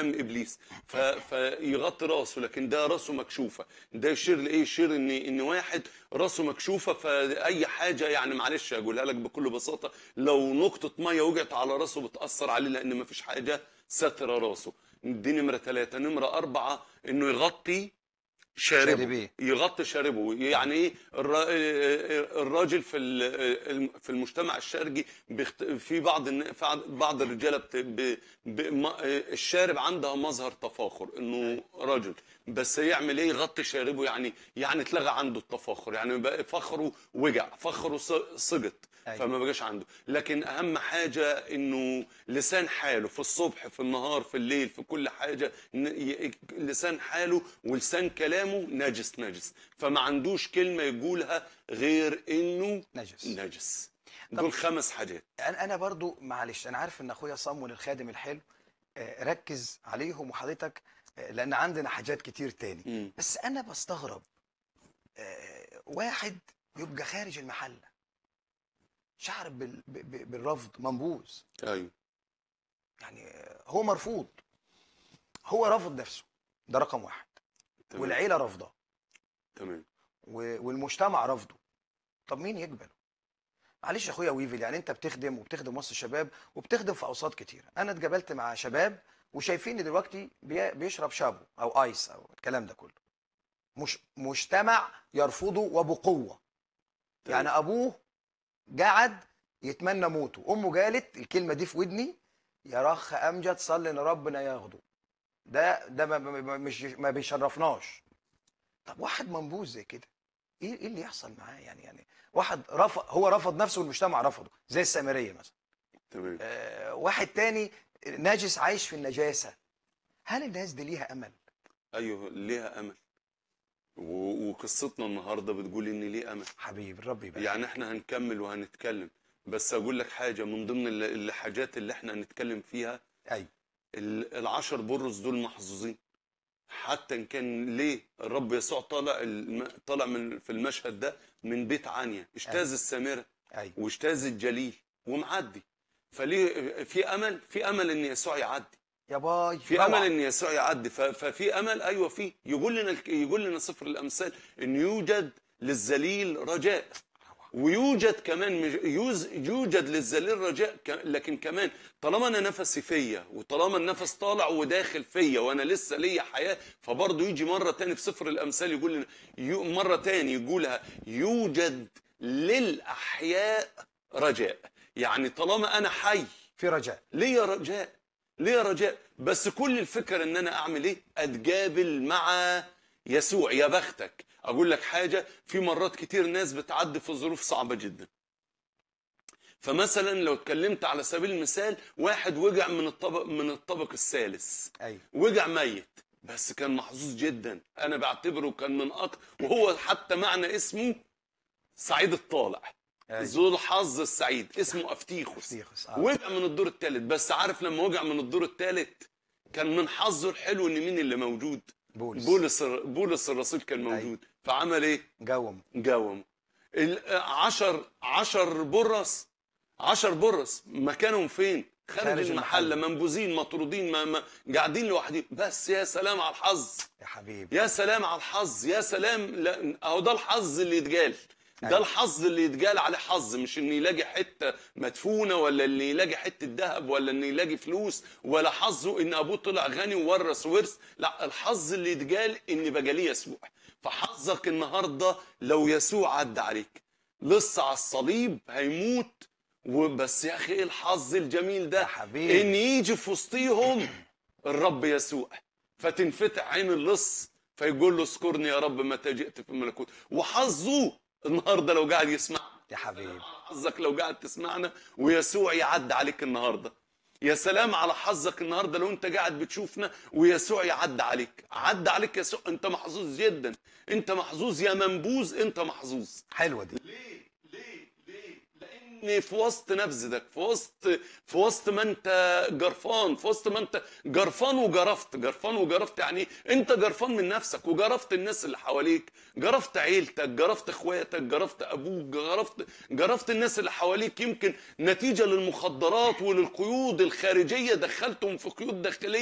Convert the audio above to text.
زحام ابليس ف... فيغطي راسه لكن ده راسه مكشوفه ده يشير لايه يشير ان ان واحد راسه مكشوفه فاي حاجه يعني معلش اقولها لك بكل بساطه لو نقطه ميه وجعت على راسه بتاثر عليه لان مفيش حاجه ستر راسه دي نمره ثلاثه نمره اربعه انه يغطي شاربه شاربيه. يغطي شاربه يعني ايه الر- الراجل في ال- في المجتمع الشرقي بيخت- في بعض الن- في بعض الرجاله بت- ب- ب- ما- الشارب عندها مظهر تفاخر انه رجل بس يعمل ايه يغطي شاربه يعني يعني اتلغى عنده التفاخر يعني بقى فخره وجع فخره ص- سقط أيوة. فما بقاش عنده لكن اهم حاجه انه لسان حاله في الصبح في النهار في الليل في كل حاجه ن- ي- لسان حاله ولسان كلامه نجس نجس فما عندوش كلمه يقولها غير انه نجس. نجس دول خمس حاجات انا انا برضو معلش انا عارف ان اخويا صمون الخادم الحلو آه، ركز عليهم وحضرتك آه، لان عندنا حاجات كتير تاني مم. بس انا بستغرب آه، واحد يبقى خارج المحله شعر بال- ب- ب- بالرفض منبوذ ايوه يعني آه، هو مرفوض هو رافض نفسه ده رقم واحد تمام والعيله رافضه تمام و- والمجتمع رافضه طب مين يقبله معلش يا اخويا ويفل يعني انت بتخدم وبتخدم وسط الشباب وبتخدم في اوساط كتيره انا اتقابلت مع شباب وشايفيني دلوقتي بي- بيشرب شابو او ايس او الكلام ده كله مش مجتمع يرفضه وبقوه يعني ابوه قعد يتمنى موته امه قالت الكلمه دي في ودني يا رخ امجد صلي ان ربنا ياخده ده ده ما ما- ما- مش ما بيشرفناش طب واحد منبوذ زي كده ايه ايه اللي يحصل معاه يعني يعني واحد رفض هو رفض نفسه والمجتمع رفضه زي السامريه مثلا تمام آه واحد تاني ناجس عايش في النجاسه هل الناس دي ليها امل ايوه ليها امل و- وقصتنا النهارده بتقول ان ليه امل حبيبي الرب يبارك يعني احنا هنكمل وهنتكلم بس اقول لك حاجه من ضمن ال- الحاجات اللي احنا هنتكلم فيها ايوه ال- العشر برص دول محظوظين حتى ان كان ليه الرب يسوع طالع الم- طالع من في المشهد ده من بيت عنيا اجتاز السامره ايوه واجتاز الجليل ومعدي فليه في امل في امل ان يسوع يعدي يا باي في روعة. امل ان يسوع يعدي ف- ففي امل ايوه في يقول لنا الك- يقول لنا سفر الامثال ان يوجد للذليل رجاء ويوجد كمان مش- يوز- يوجد للذليل رجاء ك- لكن كمان طالما انا نفسي فيا وطالما النفس طالع وداخل فيا وانا لسه ليا حياه فبرضه يجي مره تاني في سفر الامثال يقول لنا يو- مره تاني يقولها يوجد للاحياء رجاء يعني طالما انا حي في رجاء ليا رجاء ليا رجاء بس كل الفكرة ان انا اعمل ايه اتقابل مع يسوع يا بختك اقول لك حاجة في مرات كتير ناس بتعدي في ظروف صعبة جدا فمثلا لو اتكلمت على سبيل المثال واحد وجع من الطبق من الطبق الثالث ايوه وجع ميت بس كان محظوظ جدا انا بعتبره كان من اكتر وهو حتى معنى اسمه سعيد الطالع أيوة. ذو الحظ السعيد اسمه افتيخوس افتيخوس، آه. وقع من الدور الثالث بس عارف لما وقع من الدور الثالث كان من حظه الحلو ان مين اللي موجود بولس بولس بولس الرسول كان موجود أيوة. فعمل ايه جوم جاوم ال- عشر عشر برص عشر برص مكانهم فين خارج, خارج المحلة المحلة. منبوذين مطرودين ما ما قاعدين لوحدهم بس يا سلام على الحظ يا حبيبي يا سلام على الحظ يا سلام لا اهو ده الحظ اللي يتقال ده أيوة. الحظ اللي يتقال عليه حظ مش ان يلاقي حته مدفونه ولا اللي يلاقي حته ذهب ولا ان يلاقي فلوس ولا حظه ان ابوه طلع غني وورث ورث لا الحظ اللي يتقال ان بقى ليه يسوع فحظك النهارده لو يسوع عدى عليك لسه على الصليب هيموت وبس يا اخي ايه الحظ الجميل ده يا حبيبي. ان يجي في وسطيهم الرب يسوع فتنفتح عين اللص فيقول له اذكرني يا رب متى جئت في الملكوت وحظه النهارده لو قاعد يسمع يا حبيبي حظك لو قاعد تسمعنا ويسوع يعدي عليك النهارده يا سلام على حظك النهارده لو انت قاعد بتشوفنا ويسوع يعدي عليك عدى عليك يسوع انت محظوظ جدا انت محظوظ يا منبوذ انت محظوظ حلوه دي ليه ليه ليه لان في وسط نبذتك في وسط في وسط ما انت جرفان في وسط ما انت جرفان وجرفت جرفان وجرفت يعني إيه؟ انت جرفان من نفسك وجرفت الناس اللي حواليك جرفت عيلتك جرفت اخواتك جرفت ابوك جرفت جرفت الناس اللي حواليك يمكن نتيجه للمخدرات وللقيود الخارجيه دخلتهم في قيود داخليه